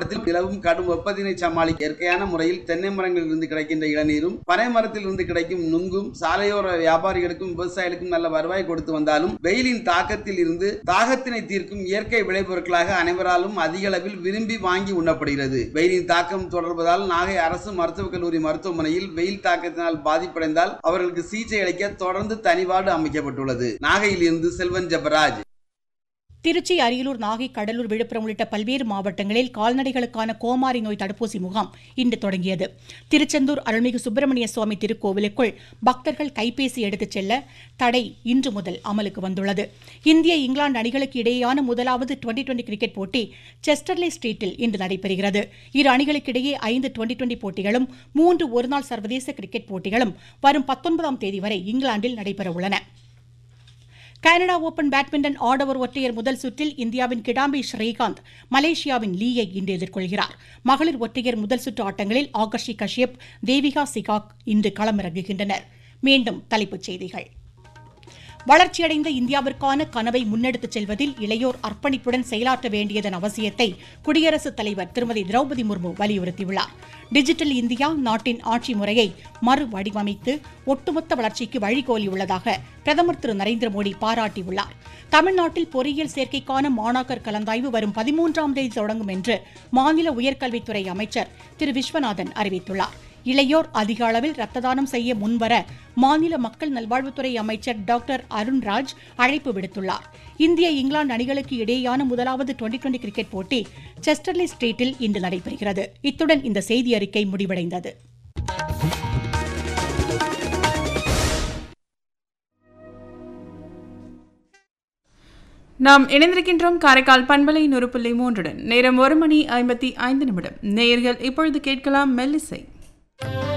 மாவட்டத்தில் நிலவும் கடும் வெப்பத்தினை சமாளிக்க இயற்கையான முறையில் தென்னை மரங்களில் இருந்து கிடைக்கின்ற இளநீரும் பனை மரத்தில் இருந்து கிடைக்கும் நுங்கும் சாலையோர வியாபாரிகளுக்கும் விவசாயிகளுக்கும் நல்ல வருவாய் கொடுத்து வந்தாலும் வெயிலின் தாக்கத்தில் இருந்து தாகத்தினை தீர்க்கும் இயற்கை விளைபொருட்களாக அனைவராலும் அதிக அளவில் விரும்பி வாங்கி உண்ணப்படுகிறது வெயிலின் தாக்கம் தொடர்வதால் நாகை அரசு மருத்துவக் கல்லூரி மருத்துவமனையில் வெயில் தாக்கத்தினால் பாதிப்படைந்தால் அவர்களுக்கு சிகிச்சை அளிக்க தொடர்ந்து தனிவார்டு அமைக்கப்பட்டுள்ளது நாகையில் இருந்து செல்வன் ஜபராஜ் திருச்சி அரியலூர் நாகை கடலூர் விழுப்புரம் உள்ளிட்ட பல்வேறு மாவட்டங்களில் கால்நடைகளுக்கான கோமாரி நோய் தடுப்பூசி முகாம் இன்று தொடங்கியது திருச்செந்தூர் அருள்மிகு சுப்பிரமணிய சுவாமி திருக்கோவிலுக்குள் பக்தர்கள் கைபேசி எடுத்துச் செல்ல தடை இன்று முதல் அமலுக்கு வந்துள்ளது இந்திய இங்கிலாந்து அணிகளுக்கு இடையேயான முதலாவது டுவெண்டி டுவெண்டி கிரிக்கெட் போட்டி செஸ்டர்லே ஸ்ட்ரீட்டில் இன்று நடைபெறுகிறது இரு அணிகளுக்கிடையே ஐந்து டுவெண்டி டுவெண்டி போட்டிகளும் மூன்று ஒருநாள் சர்வதேச கிரிக்கெட் போட்டிகளும் வரும் பத்தொன்பதாம் தேதி வரை இங்கிலாந்தில் நடைபெறவுள்ளன கனடா ஓபன் பேட்மிண்டன் ஆடவர் ஒற்றையர் முதல் சுற்றில் இந்தியாவின் கிடாம்பி ஸ்ரீகாந்த் மலேசியாவின் லீயை இன்று எதிர்கொள்கிறார் மகளிர் ஒற்றையர் முதல் சுற்று ஆட்டங்களில் ஆகர்ஷி கஷ்யப் தேவிகா சிகாக் இன்று களமிறங்குகின்றனர் மீண்டும் தலைப்புச் செய்திகள் வளர்ச்சியடைந்த இந்தியாவிற்கான கனவை முன்னெடுத்துச் செல்வதில் இளையோர் அர்ப்பணிப்புடன் செயலாற்ற வேண்டியதன் அவசியத்தை குடியரசுத் தலைவர் திருமதி திரௌபதி முர்மு வலியுறுத்தியுள்ளார் டிஜிட்டல் இந்தியா நாட்டின் ஆட்சி முறையை மறுவடிவமைத்து ஒட்டுமொத்த வளர்ச்சிக்கு வழிகோலியுள்ளதாக பிரதமர் திரு நரேந்திர மோடி பாராட்டியுள்ளார் தமிழ்நாட்டில் பொறியியல் சேர்க்கைக்கான மாணாக்கர் கலந்தாய்வு வரும் பதிமூன்றாம் தேதி தொடங்கும் என்று மாநில உயர்கல்வித்துறை அமைச்சர் திரு விஸ்வநாதன் அறிவித்துள்ளார் இளையோர் அதிக அளவில் ரத்த தானம் செய்ய முன்வர மாநில மக்கள் நல்வாழ்வுத்துறை அமைச்சர் டாக்டர் அருண்ராஜ் அழைப்பு விடுத்துள்ளார் இந்திய இங்கிலாந்து அணிகளுக்கு இடையேயான முதலாவது டுவெண்டி டுவெண்டி கிரிக்கெட் போட்டி செஸ்டர்லி ஸ்ட்ரீட்டில் இன்று நடைபெறுகிறது இத்துடன் இந்த செய்தி அறிக்கை முடிவடைந்தது நாம் இணைந்திருக்கின்றோம் காரைக்கால் பண்பலை நூறு புள்ளி மூன்றுடன் நேரம் ஒரு மணி ஐம்பத்தி ஐந்து நிமிடம் நேயர்கள் இப்பொழுது கேட்கலாம் மெல்லிசை